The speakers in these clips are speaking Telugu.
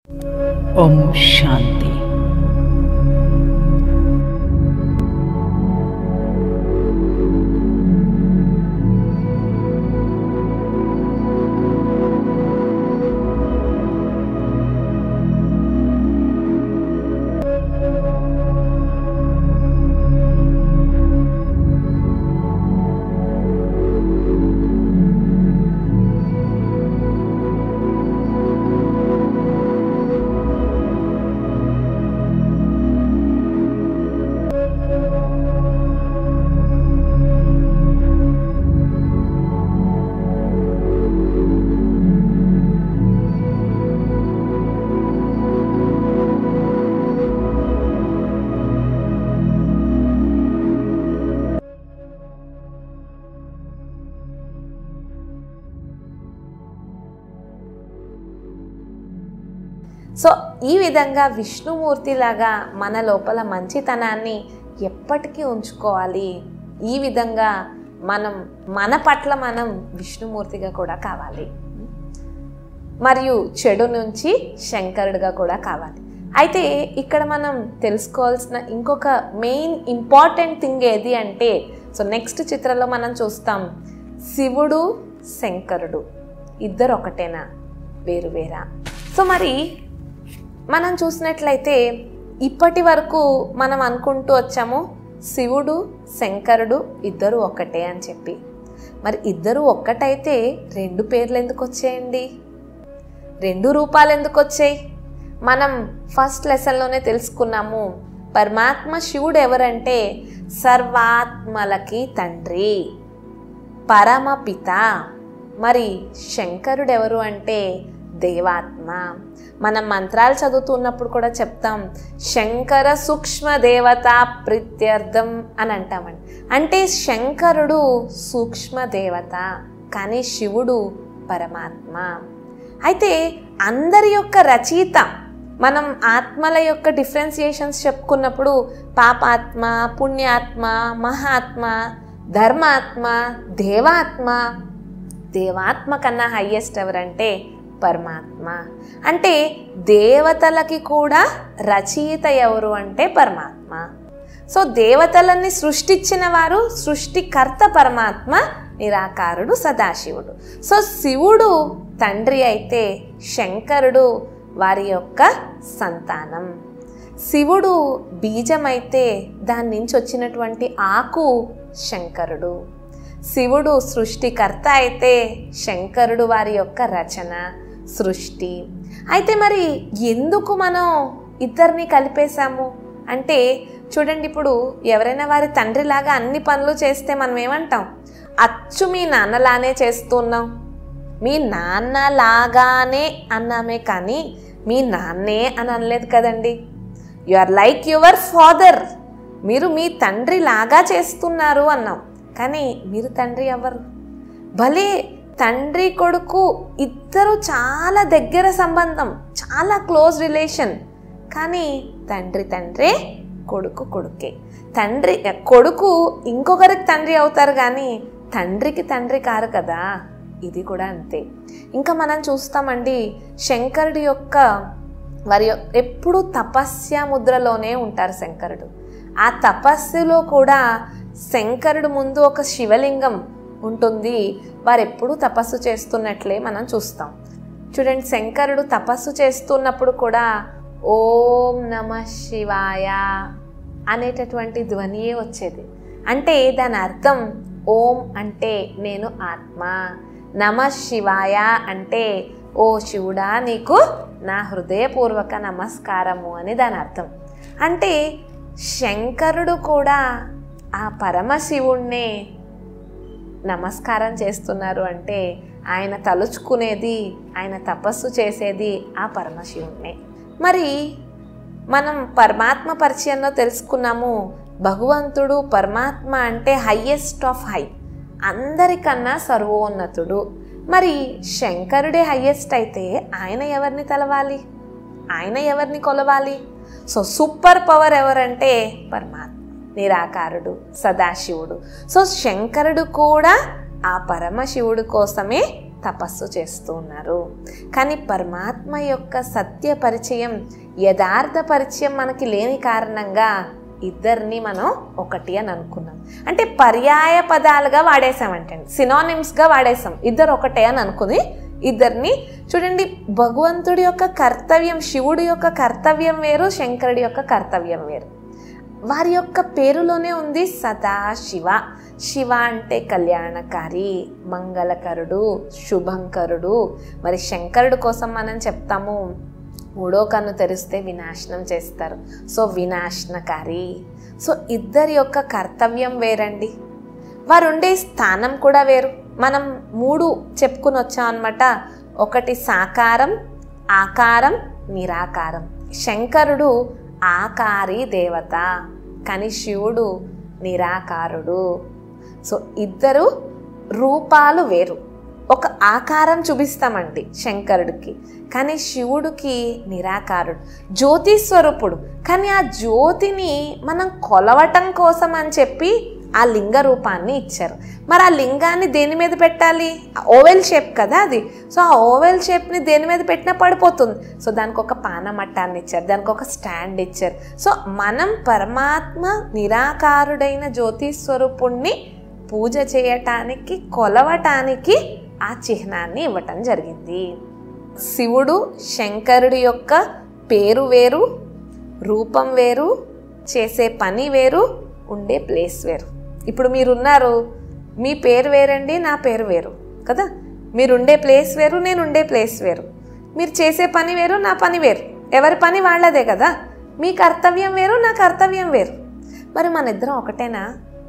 ఓం శాంతి సో ఈ విధంగా విష్ణుమూర్తిలాగా మన లోపల మంచితనాన్ని ఎప్పటికీ ఉంచుకోవాలి ఈ విధంగా మనం మన పట్ల మనం విష్ణుమూర్తిగా కూడా కావాలి మరియు చెడు నుంచి శంకరుడిగా కూడా కావాలి అయితే ఇక్కడ మనం తెలుసుకోవాల్సిన ఇంకొక మెయిన్ ఇంపార్టెంట్ థింగ్ ఏది అంటే సో నెక్స్ట్ చిత్రంలో మనం చూస్తాం శివుడు శంకరుడు ఇద్దరు ఒకటేనా వేరు వేరా సో మరి మనం చూసినట్లయితే ఇప్పటి వరకు మనం అనుకుంటూ వచ్చాము శివుడు శంకరుడు ఇద్దరు ఒక్కటే అని చెప్పి మరి ఇద్దరు ఒక్కటైతే రెండు పేర్లు ఎందుకు వచ్చాయండి రెండు రూపాలు ఎందుకు వచ్చాయి మనం ఫస్ట్ లెసన్లోనే తెలుసుకున్నాము పరమాత్మ శివుడు ఎవరంటే సర్వాత్మలకి తండ్రి పరమపిత మరి శంకరుడు ఎవరు అంటే దేవాత్మ మనం మంత్రాలు చదువుతున్నప్పుడు కూడా చెప్తాం శంకర సూక్ష్మ దేవత ప్రీత్యర్థం అని అంటామండి అంటే శంకరుడు సూక్ష్మ దేవత కానీ శివుడు పరమాత్మ అయితే అందరి యొక్క రచయిత మనం ఆత్మల యొక్క డిఫరెన్సియేషన్స్ చెప్పుకున్నప్పుడు పాపాత్మ పుణ్యాత్మ మహాత్మ ధర్మాత్మ దేవాత్మ దేవాత్మ కన్నా హయ్యెస్ట్ ఎవరంటే పరమాత్మ అంటే దేవతలకి కూడా రచయిత ఎవరు అంటే పరమాత్మ సో దేవతలన్నీ సృష్టించిన వారు సృష్టికర్త పరమాత్మ నిరాకారుడు సదాశివుడు సో శివుడు తండ్రి అయితే శంకరుడు వారి యొక్క సంతానం శివుడు బీజమైతే దాని నుంచి వచ్చినటువంటి ఆకు శంకరుడు శివుడు సృష్టికర్త అయితే శంకరుడు వారి యొక్క రచన సృష్టి అయితే మరి ఎందుకు మనం ఇద్దరిని కలిపేశాము అంటే చూడండి ఇప్పుడు ఎవరైనా వారి తండ్రిలాగా అన్ని పనులు చేస్తే మనం ఏమంటాం అచ్చు మీ నాన్నలానే చేస్తున్నాం మీ నాన్నలాగానే అన్నామే కానీ మీ నాన్నే అని అనలేదు కదండి you are like your father మీరు మీ తండ్రి లాగా చేస్తున్నారు అన్నాం కానీ మీరు తండ్రి ఎవరు భలే తండ్రి కొడుకు ఇద్దరు చాలా దగ్గర సంబంధం చాలా క్లోజ్ రిలేషన్ కానీ తండ్రి తండ్రే కొడుకు కొడుకే తండ్రి కొడుకు ఇంకొకరికి తండ్రి అవుతారు కానీ తండ్రికి తండ్రి కారు కదా ఇది కూడా అంతే ఇంకా మనం చూస్తామండి శంకరుడి యొక్క వారి యొ- ఎప్పుడూ తపస్య ముద్రలోనే ఉంటారు శంకరుడు ఆ తపస్సులో కూడా శంకరుడు ముందు ఒక శివలింగం ఉంటుంది వారు ఎప్పుడూ తపస్సు చేస్తున్నట్లే మనం చూస్తాం చూడండి శంకరుడు తపస్సు చేస్తున్నప్పుడు కూడా ఓం నమ శివాయ అనేటటువంటి ధ్వనియే వచ్చేది అంటే దాని అర్థం ఓం అంటే నేను ఆత్మ నమ శివాయ అంటే ఓ శివుడా నీకు నా హృదయపూర్వక నమస్కారము అని దాని అర్థం అంటే శంకరుడు కూడా ఆ పరమశివుణ్ణే నమస్కారం చేస్తున్నారు అంటే ఆయన తలుచుకునేది ఆయన తపస్సు చేసేది ఆ పరమశివుణ్ణే మరి మనం పరమాత్మ పరిచయంలో తెలుసుకున్నాము భగవంతుడు పరమాత్మ అంటే హయ్యెస్ట్ ఆఫ్ హై అందరికన్నా సర్వోన్నతుడు మరి శంకరుడే హయ్యెస్ట్ అయితే ఆయన ఎవరిని తలవాలి ఆయన ఎవరిని కొలవాలి సో సూపర్ పవర్ ఎవరంటే పరమాత్మ నిరాకారుడు సదాశివుడు సో శంకరుడు కూడా ఆ పరమశివుడు కోసమే తపస్సు చేస్తూ ఉన్నారు కానీ పరమాత్మ యొక్క సత్య పరిచయం యథార్థ పరిచయం మనకి లేని కారణంగా ఇద్దరిని మనం ఒకటి అని అనుకున్నాం అంటే పర్యాయ పదాలుగా వాడేసామంటే సినానిమ్స్గా వాడేసాం ఇద్దరు ఒకటే అని అనుకుని ఇద్దరిని చూడండి భగవంతుడి యొక్క కర్తవ్యం శివుడి యొక్క కర్తవ్యం వేరు శంకరుడి యొక్క కర్తవ్యం వేరు వారి యొక్క పేరులోనే ఉంది సదాశివ శివ అంటే కళ్యాణకారి మంగళకరుడు శుభంకరుడు మరి శంకరుడు కోసం మనం చెప్తాము మూడో కన్ను తెరిస్తే వినాశనం చేస్తారు సో వినాశనకారి సో ఇద్దరి యొక్క కర్తవ్యం వేరండి వారు ఉండే స్థానం కూడా వేరు మనం మూడు చెప్పుకుని వచ్చాం అనమాట ఒకటి సాకారం ఆకారం నిరాకారం శంకరుడు ఆకారి దేవత కానీ శివుడు నిరాకారుడు సో ఇద్దరు రూపాలు వేరు ఒక ఆకారం చూపిస్తామండి శంకరుడికి కానీ శివుడికి నిరాకారుడు జ్యోతి స్వరూపుడు కానీ ఆ జ్యోతిని మనం కొలవటం కోసం అని చెప్పి ఆ లింగ రూపాన్ని ఇచ్చారు మరి ఆ లింగాన్ని దేని మీద పెట్టాలి ఓవెల్ షేప్ కదా అది సో ఆ ఓవెల్ షేప్ని దేని మీద పెట్టినా పడిపోతుంది సో దానికి ఒక పానమట్టాన్ని ఇచ్చారు దానికి ఒక స్టాండ్ ఇచ్చారు సో మనం పరమాత్మ నిరాకారుడైన జ్యోతి స్వరూపుణ్ణి పూజ చేయటానికి కొలవటానికి ఆ చిహ్నాన్ని ఇవ్వటం జరిగింది శివుడు శంకరుడి యొక్క పేరు వేరు రూపం వేరు చేసే పని వేరు ఉండే ప్లేస్ వేరు ఇప్పుడు మీరున్నారు మీ పేరు వేరండి నా పేరు వేరు కదా మీరు ఉండే ప్లేస్ వేరు నేను ఉండే ప్లేస్ వేరు మీరు చేసే పని వేరు నా పని వేరు ఎవరి పని వాళ్ళదే కదా మీ కర్తవ్యం వేరు నా కర్తవ్యం వేరు మరి మన ఇద్దరం ఒకటేనా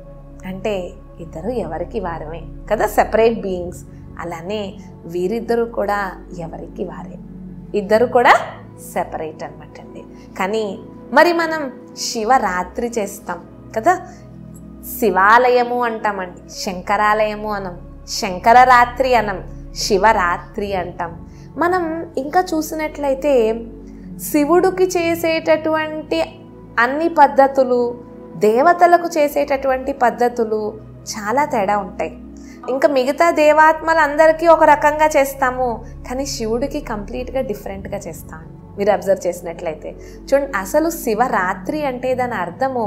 అంటే ఇద్దరు ఎవరికి వారమే కదా సెపరేట్ బీయింగ్స్ అలానే వీరిద్దరూ కూడా ఎవరికి వారే ఇద్దరు కూడా సెపరేట్ అనమాట అండి కానీ మరి మనం శివరాత్రి చేస్తాం కదా శివాలయము అంటామండి శంకరాలయము అనం శంకరరాత్రి అనం శివరాత్రి అంటాం మనం ఇంకా చూసినట్లయితే శివుడికి చేసేటటువంటి అన్ని పద్ధతులు దేవతలకు చేసేటటువంటి పద్ధతులు చాలా తేడా ఉంటాయి ఇంకా మిగతా దేవాత్మలు అందరికీ ఒక రకంగా చేస్తాము కానీ శివుడికి కంప్లీట్గా డిఫరెంట్గా చేస్తాం మీరు అబ్జర్వ్ చేసినట్లయితే చూడండి అసలు శివరాత్రి అంటే దాని అర్థము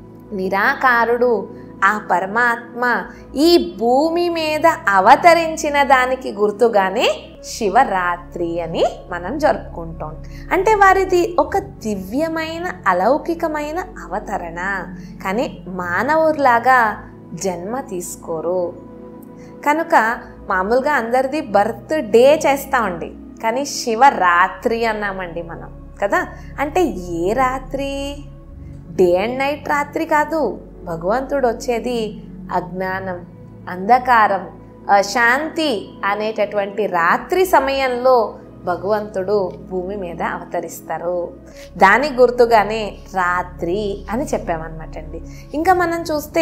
నిరాకారుడు ఆ పరమాత్మ ఈ భూమి మీద అవతరించిన దానికి గుర్తుగానే శివరాత్రి అని మనం జరుపుకుంటాం అంటే వారిది ఒక దివ్యమైన అలౌకికమైన అవతరణ కానీ మానవులాగా జన్మ తీసుకోరు కనుక మామూలుగా అందరిది బర్త్ డే చేస్తామండి కానీ శివరాత్రి అన్నామండి మనం కదా అంటే ఏ రాత్రి డే అండ్ నైట్ రాత్రి కాదు భగవంతుడు వచ్చేది అజ్ఞానం అంధకారం శాంతి అనేటటువంటి రాత్రి సమయంలో భగవంతుడు భూమి మీద అవతరిస్తారు దానికి గుర్తుగానే రాత్రి అని చెప్పామన్నమాట అండి ఇంకా మనం చూస్తే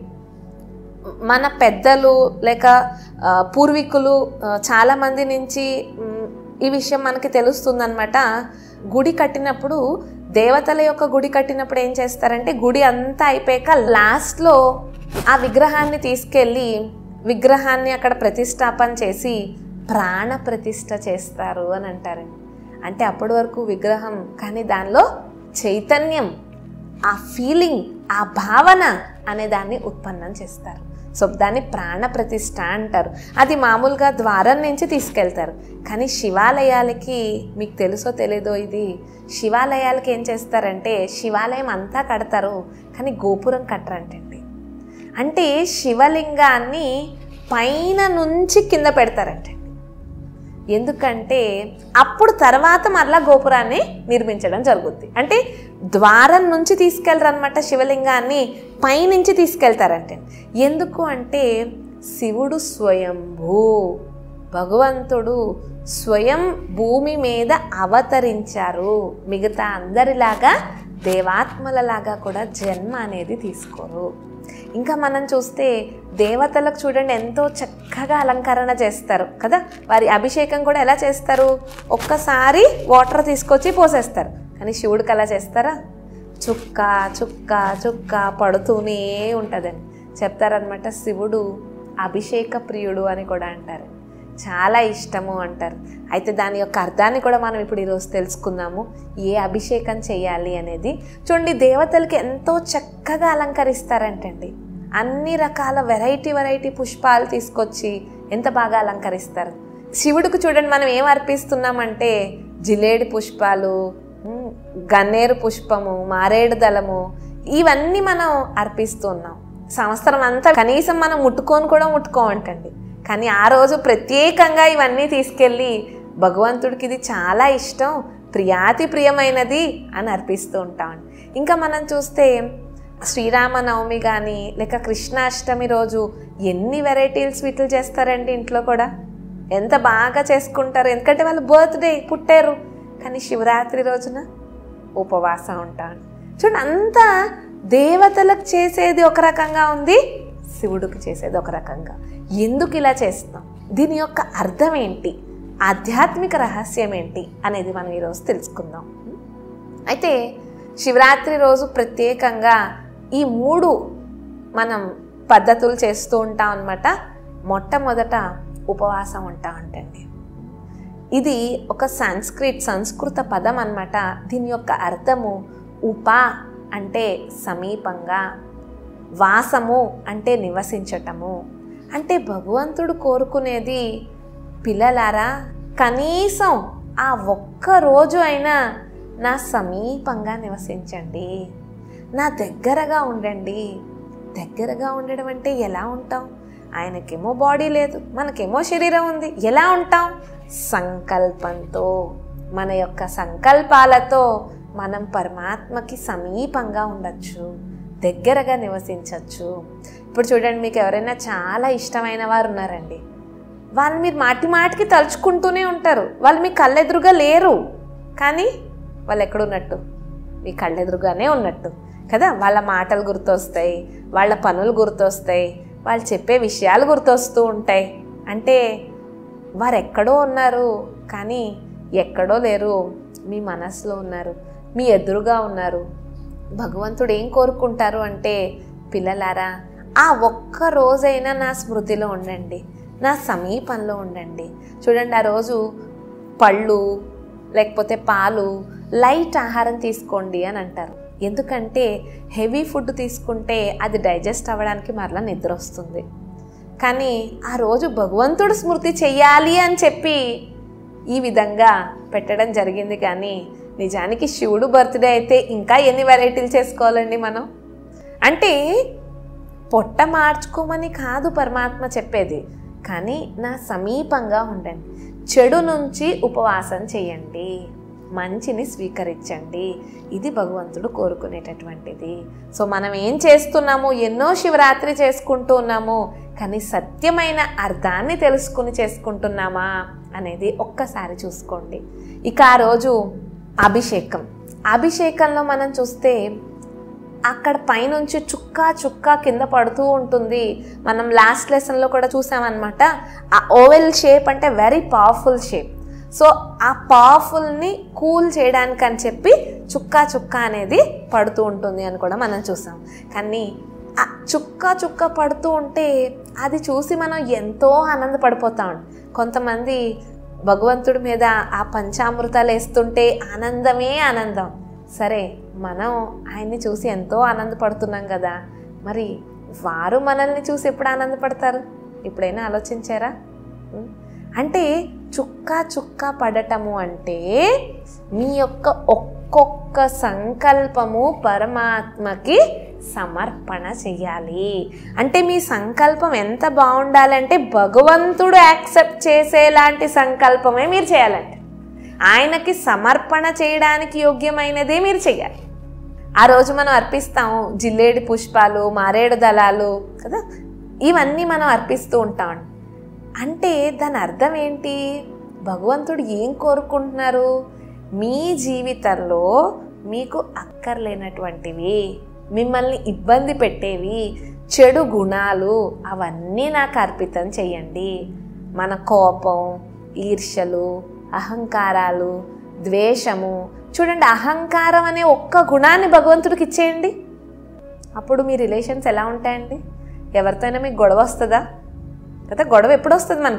మన పెద్దలు లేక ఆ, పూర్వీకులు ఆ, చాలామంది నుంచి మ్, ఈ విషయం మనకి తెలుస్తుందన్నమాట గుడి కట్టినప్పుడు దేవతల యొక్క గుడి కట్టినప్పుడు ఏం చేస్తారంటే గుడి అంతా అయిపోయాక లాస్ట్లో ఆ విగ్రహాన్ని తీసుకెళ్ళి విగ్రహాన్ని అక్కడ ప్రతిష్టాపన చేసి ప్రాణ ప్రతిష్ఠ చేస్తారు అని అంటారండి అంటే అప్పటి వరకు విగ్రహం కానీ దానిలో చైతన్యం ఆ ఫీలింగ్ ఆ భావన అనే దాన్ని ఉత్పన్నం చేస్తారు సో దాన్ని ప్రాణ ప్రతిష్ఠ అంటారు అది మామూలుగా ద్వారం నుంచి తీసుకెళ్తారు కానీ శివాలయాలకి మీకు తెలుసో తెలీదో ఇది శివాలయాలకి ఏం చేస్తారంటే శివాలయం అంతా కడతారు కానీ గోపురం కట్టరంటండి అంటే శివలింగాన్ని పైన నుంచి కింద పెడతారంటండి ఎందుకంటే అప్పుడు తర్వాత మరలా గోపురాన్ని నిర్మించడం జరుగుద్ది అంటే ద్వారం నుంచి తీసుకెళ్తారనమాట శివలింగాన్ని పైనుంచి తీసుకెళ్తారంటే ఎందుకు అంటే శివుడు స్వయంభూ భగవంతుడు స్వయం భూమి మీద అవతరించారు మిగతా అందరిలాగా దేవాత్మలలాగా కూడా జన్మ అనేది తీసుకోరు ఇంకా మనం చూస్తే దేవతలకు చూడండి ఎంతో చక్కగా అలంకరణ చేస్తారు కదా వారి అభిషేకం కూడా ఎలా చేస్తారు ఒక్కసారి వాటర్ తీసుకొచ్చి పోసేస్తారు కానీ శివుడికి అలా చేస్తారా చుక్క చుక్క చుక్క పడుతూనే ఉంటుందని చెప్తారనమాట శివుడు అభిషేక ప్రియుడు అని కూడా అంటారు చాలా ఇష్టము అంటారు అయితే దాని యొక్క అర్థాన్ని కూడా మనం ఇప్పుడు ఈరోజు తెలుసుకుందాము ఏ అభిషేకం చేయాలి అనేది చూడండి దేవతలకి ఎంతో చక్కగా అలంకరిస్తారంటండి అన్ని రకాల వెరైటీ వెరైటీ పుష్పాలు తీసుకొచ్చి ఎంత బాగా అలంకరిస్తారు శివుడికి చూడండి మనం ఏం అర్పిస్తున్నామంటే జిలేడి పుష్పాలు ఉమ్, గన్నేరు పుష్పము మారేడు దళము ఇవన్నీ మనం అర్పిస్తున్నాం సంవత్సరం అంతా కనీసం మనం ముట్టుకొని కూడా ముట్టుకోమంటండి కానీ ఆ రోజు ప్రత్యేకంగా ఇవన్నీ తీసుకెళ్ళి భగవంతుడికి ఇది చాలా ఇష్టం ప్రియాతి ప్రియమైనది అని అర్పిస్తూ ఉంటాం ఇంకా మనం చూస్తే శ్రీరామనవమి కానీ లేక కృష్ణాష్టమి రోజు ఎన్ని వెరైటీలు స్వీట్లు చేస్తారండి ఇంట్లో కూడా ఎంత బాగా చేసుకుంటారు ఎందుకంటే వాళ్ళు బర్త్డే పుట్టారు కానీ శివరాత్రి రోజున ఉపవాసం ఉంటాను చూడండి అంతా దేవతలకు చేసేది ఒక రకంగా ఉంది శివుడికి చేసేది ఒక రకంగా ఎందుకు ఇలా చేస్తున్నాం దీని యొక్క అర్థం ఏంటి ఆధ్యాత్మిక రహస్యం ఏంటి అనేది మనం ఈరోజు తెలుసుకుందాం అయితే శివరాత్రి రోజు ప్రత్యేకంగా ఈ మూడు మనం పద్ధతులు చేస్తూ ఉంటాం అనమాట మొట్టమొదట ఉపవాసం ఉంటా ఉంటండి ఇది ఒక సంస్కృత్ సంస్కృత పదం అన్నమాట దీని యొక్క అర్థము ఉప అంటే సమీపంగా వాసము అంటే నివసించటము అంటే భగవంతుడు కోరుకునేది పిల్లలారా కనీసం ఆ ఒక్క రోజు అయినా నా సమీపంగా నివసించండి నా దగ్గరగా ఉండండి దగ్గరగా ఉండడం అంటే ఎలా ఉంటాం ఆయనకేమో బాడీ లేదు మనకేమో శరీరం ఉంది ఎలా ఉంటాం సంకల్పంతో మన యొక్క సంకల్పాలతో మనం పరమాత్మకి సమీపంగా ఉండొచ్చు దగ్గరగా నివసించవచ్చు ఇప్పుడు చూడండి మీకు ఎవరైనా చాలా ఇష్టమైన వారు ఉన్నారండి వాళ్ళు మీరు మాటి మాటికి తలుచుకుంటూనే ఉంటారు వాళ్ళు మీ కళ్ళెదురుగా లేరు కానీ వాళ్ళు ఎక్కడున్నట్టు మీ కళ్ళెదురుగానే ఉన్నట్టు కదా వాళ్ళ మాటలు గుర్తొస్తాయి వాళ్ళ పనులు గుర్తొస్తాయి వాళ్ళు చెప్పే విషయాలు గుర్తొస్తూ ఉంటాయి అంటే వారు ఎక్కడో ఉన్నారు కానీ ఎక్కడో లేరు మీ మనసులో ఉన్నారు మీ ఎదురుగా ఉన్నారు భగవంతుడు ఏం కోరుకుంటారు అంటే పిల్లలారా ఆ ఒక్క రోజైనా నా స్మృతిలో ఉండండి నా సమీపంలో ఉండండి చూడండి ఆ రోజు పళ్ళు లేకపోతే పాలు లైట్ ఆహారం తీసుకోండి అని అంటారు ఎందుకంటే హెవీ ఫుడ్ తీసుకుంటే అది డైజెస్ట్ అవ్వడానికి మరలా నిద్ర వస్తుంది కానీ ఆ రోజు భగవంతుడు స్మృతి చెయ్యాలి అని చెప్పి ఈ విధంగా పెట్టడం జరిగింది కానీ నిజానికి శివుడు బర్త్డే అయితే ఇంకా ఎన్ని వెరైటీలు చేసుకోవాలండి మనం అంటే పొట్ట మార్చుకోమని కాదు పరమాత్మ చెప్పేది కానీ నా సమీపంగా ఉండండి చెడు నుంచి ఉపవాసం చేయండి మంచిని స్వీకరించండి ఇది భగవంతుడు కోరుకునేటటువంటిది సో మనం ఏం చేస్తున్నాము ఎన్నో శివరాత్రి చేసుకుంటూ ఉన్నాము కానీ సత్యమైన అర్థాన్ని తెలుసుకుని చేసుకుంటున్నామా అనేది ఒక్కసారి చూసుకోండి ఇక ఆ రోజు అభిషేకం అభిషేకంలో మనం చూస్తే అక్కడ పైనుంచి చుక్క చుక్క కింద పడుతూ ఉంటుంది మనం లాస్ట్ లెసన్లో కూడా చూసామన్నమాట ఆ ఓవెల్ షేప్ అంటే వెరీ పవర్ఫుల్ షేప్ సో ఆ పవర్ఫుల్ని కూల్ చేయడానికి అని చెప్పి చుక్క చుక్క అనేది పడుతూ ఉంటుంది అని కూడా మనం చూసాం కానీ ఆ చుక్క చుక్క పడుతూ ఉంటే అది చూసి మనం ఎంతో ఆనందపడిపోతాం కొంతమంది భగవంతుడి మీద ఆ పంచామృతాలు వేస్తుంటే ఆనందమే ఆనందం సరే మనం ఆయన్ని చూసి ఎంతో ఆనందపడుతున్నాం కదా మరి వారు మనల్ని చూసి ఎప్పుడు ఆనందపడతారు ఎప్పుడైనా ఆలోచించారా ఉం? అంటే చుక్క చుక్క పడటము అంటే మీ యొక్క ఒక్కొక్క సంకల్పము పరమాత్మకి సమర్పణ చెయ్యాలి అంటే మీ సంకల్పం ఎంత బాగుండాలంటే భగవంతుడు యాక్సెప్ట్ చేసేలాంటి సంకల్పమే మీరు చేయాలంటే ఆయనకి సమర్పణ చేయడానికి యోగ్యమైనదే మీరు చేయాలి ఆ రోజు మనం అర్పిస్తాము జిల్లేడి పుష్పాలు మారేడు దళాలు కదా ఇవన్నీ మనం అర్పిస్తూ ఉంటాం అంటే దాని అర్థం ఏంటి భగవంతుడు ఏం కోరుకుంటున్నారు మీ జీవితంలో మీకు అక్కర్లేనటువంటివి మిమ్మల్ని ఇబ్బంది పెట్టేవి చెడు గుణాలు అవన్నీ నాకు అర్పితం చెయ్యండి మన కోపం ఈర్ష్యలు అహంకారాలు ద్వేషము చూడండి అహంకారం అనే ఒక్క గుణాన్ని భగవంతుడికి ఇచ్చేయండి అప్పుడు మీ రిలేషన్స్ ఎలా ఉంటాయండి ఎవరితోనైనా మీకు గొడవ వస్తుందా కదా గొడవ ఎప్పుడు వస్తుంది మనకి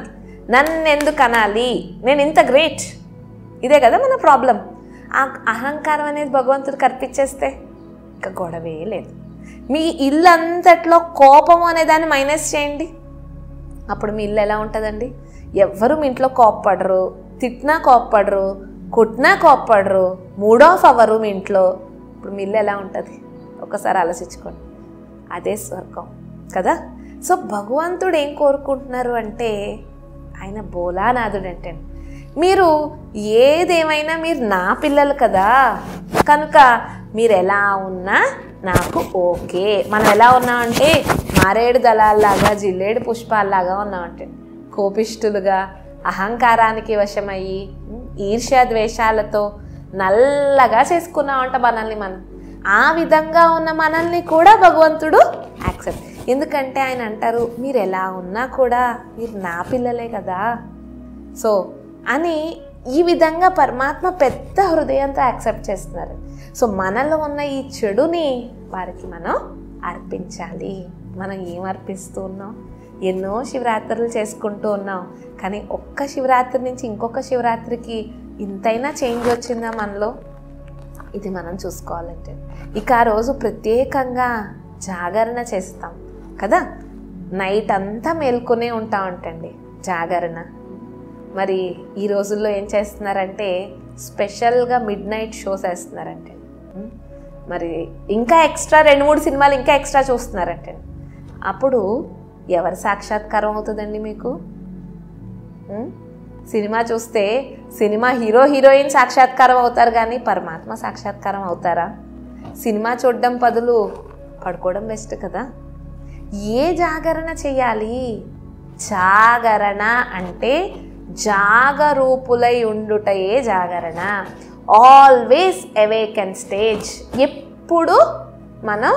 నన్ను ఎందుకు అనాలి నేను ఇంత గ్రేట్ ఇదే కదా మన ప్రాబ్లం ఆ అహంకారం అనేది భగవంతుడు కల్పించేస్తే ఇంకా గొడవే లేదు మీ ఇల్లు అంతట్లో కోపం అనే దాన్ని మైనస్ చేయండి అప్పుడు మీ ఇల్లు ఎలా ఉంటుందండి ఎవ్వరు మీ ఇంట్లో కోప్పడరు తిట్టినా కోప్పడరు కొట్టినా కోప్పడరు మూడ్ ఆఫ్ అవ్వరు మీ ఇంట్లో ఇప్పుడు మీ ఇల్లు ఎలా ఉంటుంది ఒకసారి ఆలోచించుకోండి అదే స్వర్గం కదా సో భగవంతుడు ఏం కోరుకుంటున్నారు అంటే ఆయన బోలానాథుడు అంటే మీరు ఏదేమైనా మీరు నా పిల్లలు కదా కనుక మీరు ఎలా ఉన్నా నాకు ఓకే మనం ఎలా ఉన్నామంటే మారేడు దళాల్లాగా జిల్లేడు పుష్పాల్లాగా ఉన్నామంటే కోపిష్ఠులుగా అహంకారానికి వశమయ్యి ఈర్ష్య ద్వేషాలతో నల్లగా చేసుకున్నామంట మనల్ని మనం ఆ విధంగా ఉన్న మనల్ని కూడా భగవంతుడు యాక్సెప్ట్ ఎందుకంటే ఆయన అంటారు మీరు ఎలా ఉన్నా కూడా మీరు నా పిల్లలే కదా సో అని ఈ విధంగా పరమాత్మ పెద్ద హృదయంతో యాక్సెప్ట్ చేస్తున్నారు సో మనలో ఉన్న ఈ చెడుని వారికి మనం అర్పించాలి మనం ఏం అర్పిస్తూ ఉన్నాం ఎన్నో శివరాత్రులు చేసుకుంటూ ఉన్నాం కానీ ఒక్క శివరాత్రి నుంచి ఇంకొక శివరాత్రికి ఇంతైనా చేంజ్ వచ్చిందా మనలో ఇది మనం చూసుకోవాలంటే ఇక ఆ రోజు ప్రత్యేకంగా జాగరణ చేస్తాం కదా నైట్ అంతా మేల్కొనే ఉంటామంటండి జాగరణ మరి ఈ రోజుల్లో ఏం చేస్తున్నారంటే స్పెషల్గా మిడ్ నైట్ షోస్ వేస్తున్నారంటే ఉం? మరి ఇంకా ఎక్స్ట్రా రెండు మూడు సినిమాలు ఇంకా ఎక్స్ట్రా చూస్తున్నారంటే అప్పుడు ఎవరి సాక్షాత్కారం అవుతుందండి మీకు ఉం? సినిమా చూస్తే సినిమా హీరో హీరోయిన్ సాక్షాత్కారం అవుతారు కానీ పరమాత్మ సాక్షాత్కారం అవుతారా సినిమా చూడడం బదులు పడుకోవడం బెస్ట్ కదా ఏ జాగరణ చేయాలి జాగరణ అంటే జాగరూపులై ఉండుటయే జాగరణ ఆల్వేస్ అవేకెన్ స్టేజ్ ఎప్పుడు మనం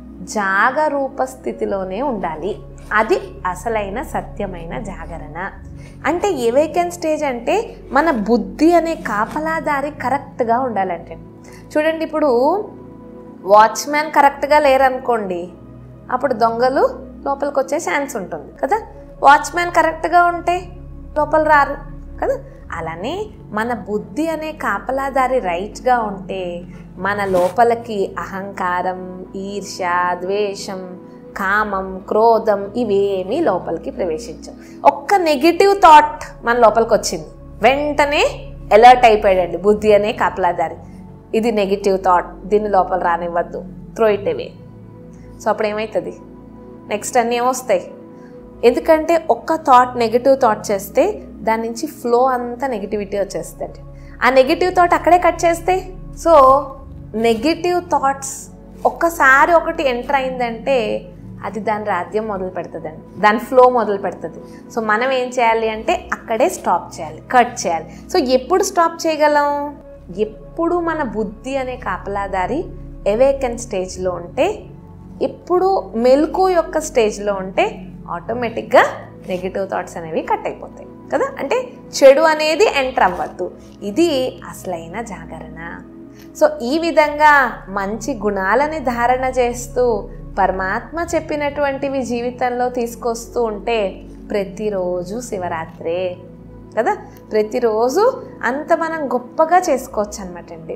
జాగరూప స్థితిలోనే ఉండాలి అది అసలైన సత్యమైన జాగరణ అంటే ఎవేకెన్ స్టేజ్ అంటే మన బుద్ధి అనే కాపలాదారి కరెక్ట్గా ఉండాలంటే చూడండి ఇప్పుడు వాచ్మ్యాన్ కరెక్ట్గా లేరనుకోండి అప్పుడు దొంగలు లోపలికి వచ్చే ఛాన్స్ ఉంటుంది కదా వాచ్మ్యాన్ కరెక్ట్గా ఉంటే లోపల రారు కదా అలానే మన బుద్ధి అనే కాపలాదారి రైట్గా ఉంటే మన లోపలికి అహంకారం ఈర్ష్య ద్వేషం కామం క్రోధం ఇవేమీ లోపలికి ప్రవేశించవు ఒక్క నెగిటివ్ థాట్ మన లోపలికి వచ్చింది వెంటనే అలర్ట్ అయిపోయాడండి బుద్ధి అనే కాపలాదారి ఇది నెగిటివ్ థాట్ దీన్ని లోపల రానివ్వద్దు త్రో ఇట్ అవే సో అప్పుడు ఏమవుతుంది నెక్స్ట్ అన్నీ ఏమొస్తాయి ఎందుకంటే ఒక్క థాట్ నెగిటివ్ థాట్ చేస్తే దాని నుంచి ఫ్లో అంతా నెగిటివిటీ వచ్చేస్తుంది ఆ నెగిటివ్ థాట్ అక్కడే కట్ చేస్తే సో నెగిటివ్ థాట్స్ ఒక్కసారి ఒకటి ఎంటర్ అయిందంటే అది దాని రాజ్యం మొదలు పెడుతుందండి దాని ఫ్లో మొదలు పెడుతుంది సో మనం ఏం చేయాలి అంటే అక్కడే స్టాప్ చేయాలి కట్ చేయాలి సో ఎప్పుడు స్టాప్ చేయగలం ఎప్పుడు మన బుద్ధి అనే కాపలాదారి ఎవేకెన్ స్టేజ్లో ఉంటే ఎప్పుడు మెలకు యొక్క స్టేజ్లో ఉంటే ఆటోమేటిక్గా నెగిటివ్ థాట్స్ అనేవి కట్ అయిపోతాయి కదా అంటే చెడు అనేది ఎంటర్ అవ్వద్దు ఇది అసలైన జాగరణ సో ఈ విధంగా మంచి గుణాలని ధారణ చేస్తూ పరమాత్మ చెప్పినటువంటివి జీవితంలో తీసుకొస్తూ ఉంటే ప్రతిరోజు శివరాత్రే కదా ప్రతిరోజు అంత మనం గొప్పగా చేసుకోవచ్చు అనమాట అండి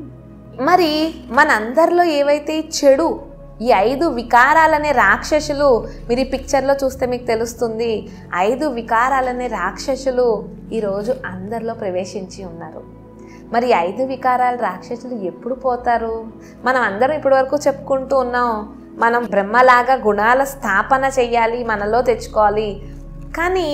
మరి మనందరిలో ఏవైతే ఈ చెడు ఈ ఐదు వికారాలనే రాక్షసులు మీరు ఈ పిక్చర్లో చూస్తే మీకు తెలుస్తుంది ఐదు వికారాలనే రాక్షసులు ఈరోజు అందరిలో ప్రవేశించి ఉన్నారు మరి ఈ ఐదు వికారాల రాక్షసులు ఎప్పుడు పోతారు మనం అందరం ఇప్పటివరకు చెప్పుకుంటూ ఉన్నాం మనం బ్రహ్మలాగా గుణాల స్థాపన చెయ్యాలి మనలో తెచ్చుకోవాలి కానీ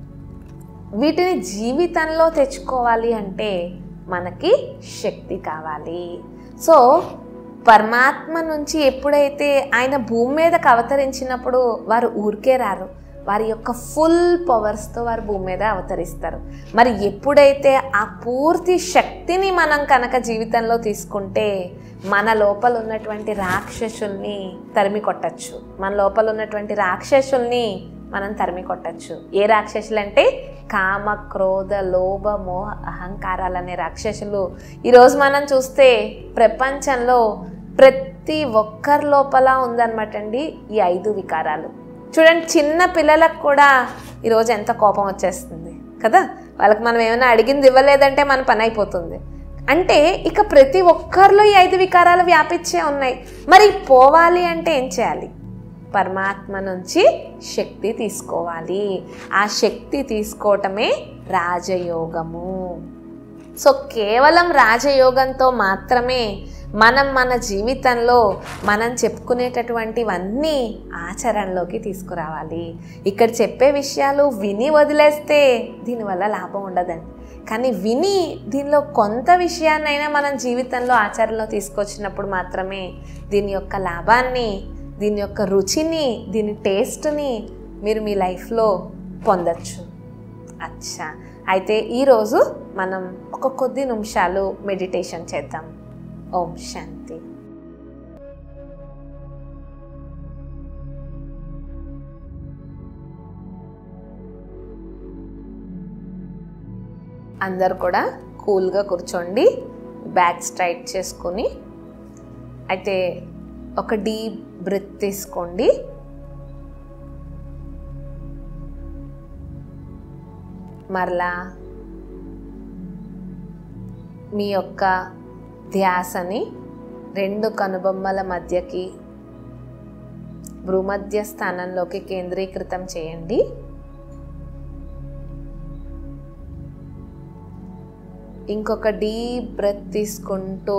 వీటిని జీవితంలో తెచ్చుకోవాలి అంటే మనకి శక్తి కావాలి సో పరమాత్మ నుంచి ఎప్పుడైతే ఆయన భూమి మీదకి అవతరించినప్పుడు వారు ఊరికే రారు వారి యొక్క ఫుల్ పవర్స్తో వారు భూమి మీద అవతరిస్తారు మరి ఎప్పుడైతే ఆ పూర్తి శక్తిని మనం కనుక జీవితంలో తీసుకుంటే మన లోపల ఉన్నటువంటి రాక్షసుల్ని తరిమి కొట్టచ్చు మన లోపల ఉన్నటువంటి రాక్షసుల్ని మనం తరిమి కొట్టచ్చు ఏ రాక్షసులు అంటే కామ క్రోధ లోభ మోహ అహంకారాలనే రాక్షసులు ఈరోజు మనం చూస్తే ప్రపంచంలో ప్రతి ఒక్కరి లోపల ఉందన్నమాట అండి ఈ ఐదు వికారాలు చూడండి చిన్న పిల్లలకు కూడా ఈరోజు ఎంత కోపం వచ్చేస్తుంది కదా వాళ్ళకి మనం ఏమైనా అడిగింది ఇవ్వలేదంటే మన పని అయిపోతుంది అంటే ఇక ప్రతి ఒక్కరిలో ఈ ఐదు వికారాలు వ్యాపించే ఉన్నాయి మరి పోవాలి అంటే ఏం చేయాలి పరమాత్మ నుంచి శక్తి తీసుకోవాలి ఆ శక్తి తీసుకోవటమే రాజయోగము సో కేవలం రాజయోగంతో మాత్రమే మనం మన జీవితంలో మనం చెప్పుకునేటటువంటివన్నీ ఆచరణలోకి తీసుకురావాలి ఇక్కడ చెప్పే విషయాలు విని వదిలేస్తే దీనివల్ల లాభం ఉండదండి కానీ విని దీనిలో కొంత విషయాన్నైనా మనం జీవితంలో ఆచరణలో తీసుకొచ్చినప్పుడు మాత్రమే దీని యొక్క లాభాన్ని దీని యొక్క రుచిని దీని టేస్ట్ని మీరు మీ లైఫ్లో పొందొచ్చు అచ్చా అయితే ఈరోజు మనం ఒక కొద్ది నిమిషాలు మెడిటేషన్ చేద్దాం ఓం శాంతి అందరు కూడా కూల్గా కూర్చోండి బ్యాక్ స్ట్రైట్ చేసుకొని అయితే ఒక డీప్ బ్రెత్ తీసుకోండి మరలా మీ యొక్క ధ్యాసని రెండు కనుబొమ్మల మధ్యకి భూమధ్య స్థానంలోకి కేంద్రీకృతం చేయండి ఇంకొక డీప్ బ్రెత్ తీసుకుంటూ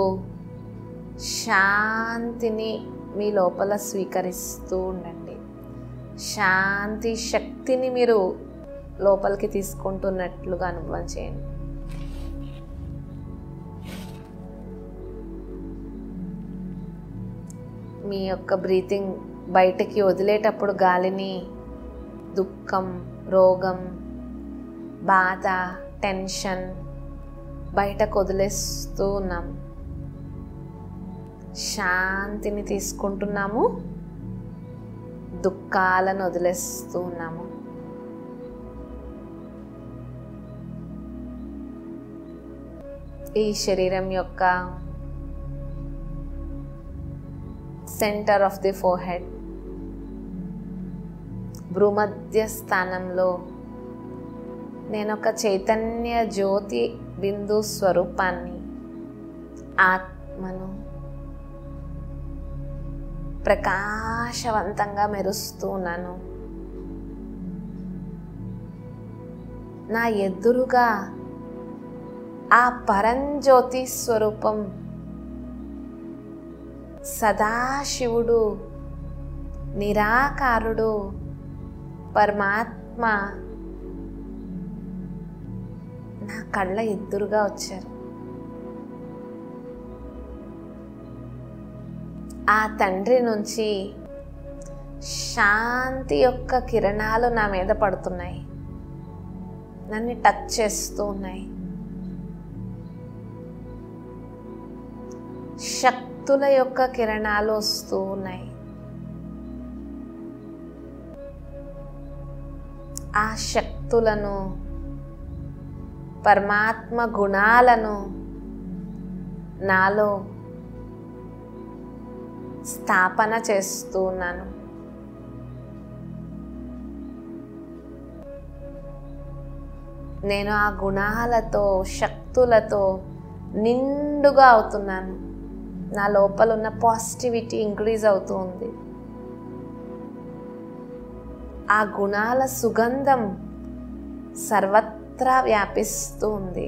శాంతిని మీ లోపల స్వీకరిస్తూ ఉండండి శాంతి శక్తిని మీరు లోపలికి తీసుకుంటున్నట్లుగా అనుభవం చేయండి మీ యొక్క బ్రీతింగ్ బయటకి వదిలేటప్పుడు గాలిని దుఃఖం రోగం బాధ టెన్షన్ బయటకు వదిలేస్తూ ఉన్నాం శాంతిని తీసుకుంటున్నాము దుఃఖాలను వదిలేస్తూ ఉన్నాము ఈ శరీరం యొక్క centre of the forehead భూమధ్య స్థానంలో నేను ఒక చైతన్య జ్యోతి బిందు స్వరూపాన్ని ఆత్మను ప్రకాశవంతంగా మెరుస్తూ ఉన్నాను నా ఎదురుగా ఆ పరంజ్యోతి స్వరూపం సదాశివుడు నిరాకారుడు పరమాత్మ నా కళ్ళ ఎదురుగా వచ్చారు ఆ తండ్రి నుంచి శాంతి యొక్క కిరణాలు నా మీద పడుతున్నాయి నన్ను టచ్ చేస్తూ ఉన్నాయి శక్తుల యొక్క కిరణాలు వస్తూ ఉన్నాయి ఆ శక్తులను పరమాత్మ గుణాలను నాలో స్థాపన చేస్తూ ఉన్నాను నేను ఆ గుణాలతో శక్తులతో నిండుగా అవుతున్నాను నా లోపల ఉన్న పాజిటివిటీ ఇంక్రీజ్ అవుతూ ఉంది ఆ గుణాల సుగంధం సర్వత్రా వ్యాపిస్తూ ఉంది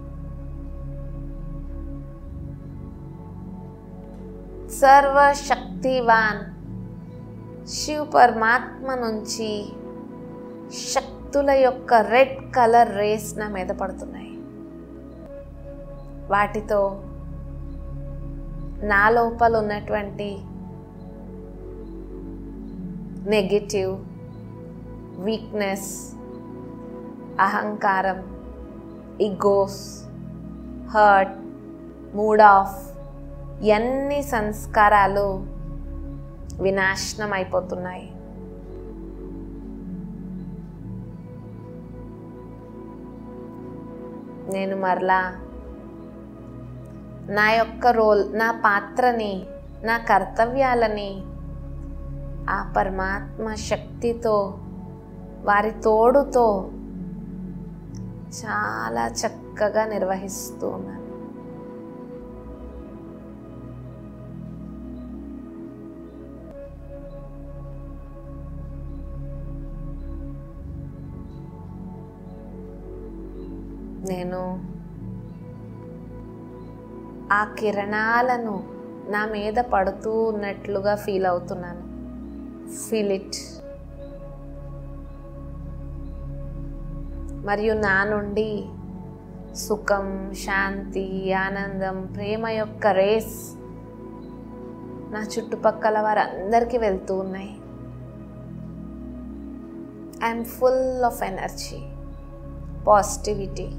సర్వశక్తివాన్ శివ పరమాత్మ నుంచి శక్తుల యొక్క రెడ్ కలర్ రేస్ నా మీద పడుతున్నాయి వాటితో నా లోపల ఉన్నటువంటి నెగిటివ్ వీక్నెస్ అహంకారం ఇగోస్ హర్ట్ మూడ్ ఆఫ్ ఎన్ని సంస్కారాలు వినాశనం అయిపోతున్నాయి నేను మరలా నా యొక్క రోల్ నా పాత్రని నా కర్తవ్యాలని ఆ పరమాత్మ శక్తితో వారి తోడుతో చాలా చక్కగా నిర్వహిస్తూ ఉన్నాను నేను ఆ కిరణాలను నా మీద పడుతూ ఉన్నట్లుగా ఫీల్ అవుతున్నాను ఫీల్ ఇట్ మరియు నా నుండి సుఖం శాంతి ఆనందం ప్రేమ యొక్క రేస్ నా చుట్టుపక్కల వారందరికీ వెళ్తూ ఉన్నాయి I'm full of energy positivity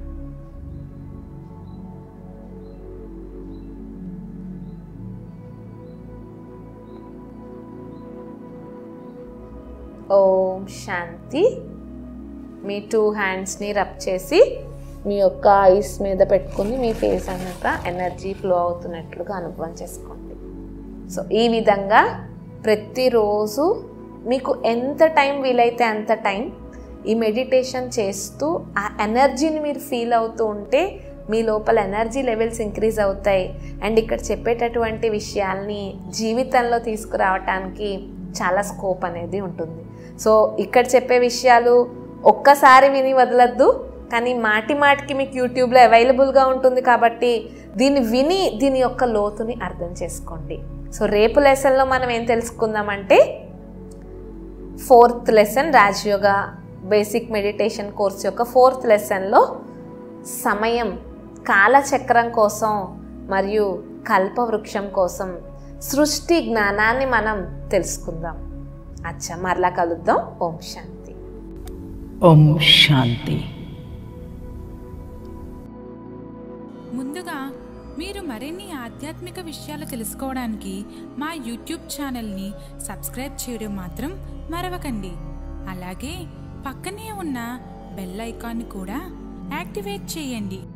ఓం శాంతి మీ టూ హ్యాండ్స్ని రబ్ చేసి మీ యొక్క ఐస్ మీద పెట్టుకుని మీ ఫేస్ అంతా ఎనర్జీ ఫ్లో అవుతున్నట్లుగా అనుభవం చేసుకోండి సో ఈ విధంగా ప్రతిరోజు మీకు ఎంత టైం వీలైతే అంత టైం ఈ మెడిటేషన్ చేస్తూ ఆ ఎనర్జీని మీరు ఫీల్ అవుతూ ఉంటే మీ లోపల ఎనర్జీ లెవెల్స్ ఇంక్రీజ్ అవుతాయి అండ్ ఇక్కడ చెప్పేటటువంటి విషయాల్ని జీవితంలో తీసుకురావటానికి చాలా స్కోప్ అనేది ఉంటుంది సో ఇక్కడ చెప్పే విషయాలు ఒక్కసారి విని వదలద్దు కానీ మాటి మాటికి మీకు యూట్యూబ్లో అవైలబుల్గా ఉంటుంది కాబట్టి దీన్ని విని దీని యొక్క లోతుని అర్థం చేసుకోండి సో రేపు లెసన్లో మనం ఏం తెలుసుకుందామంటే fourth lesson Rajyoga basic meditation course యొక్క ఫోర్త్ లెసన్లో సమయం కాలచక్రం కోసం మరియు కల్పవృక్షం కోసం సృష్టి జ్ఞానాన్ని మనం తెలుసుకుందాం అచ్చా మరలా కలుద్దాం ఓం శాంతి ఓం శాంతి ముందుగా మీరు మరిన్ని ఆధ్యాత్మిక విషయాలు తెలుసుకోవడానికి మా యూట్యూబ్ ఛానల్ని సబ్స్క్రైబ్ చేయడం మాత్రం మరవకండి అలాగే పక్కనే ఉన్న బెల్ ఐకాన్ని కూడా యాక్టివేట్ చేయండి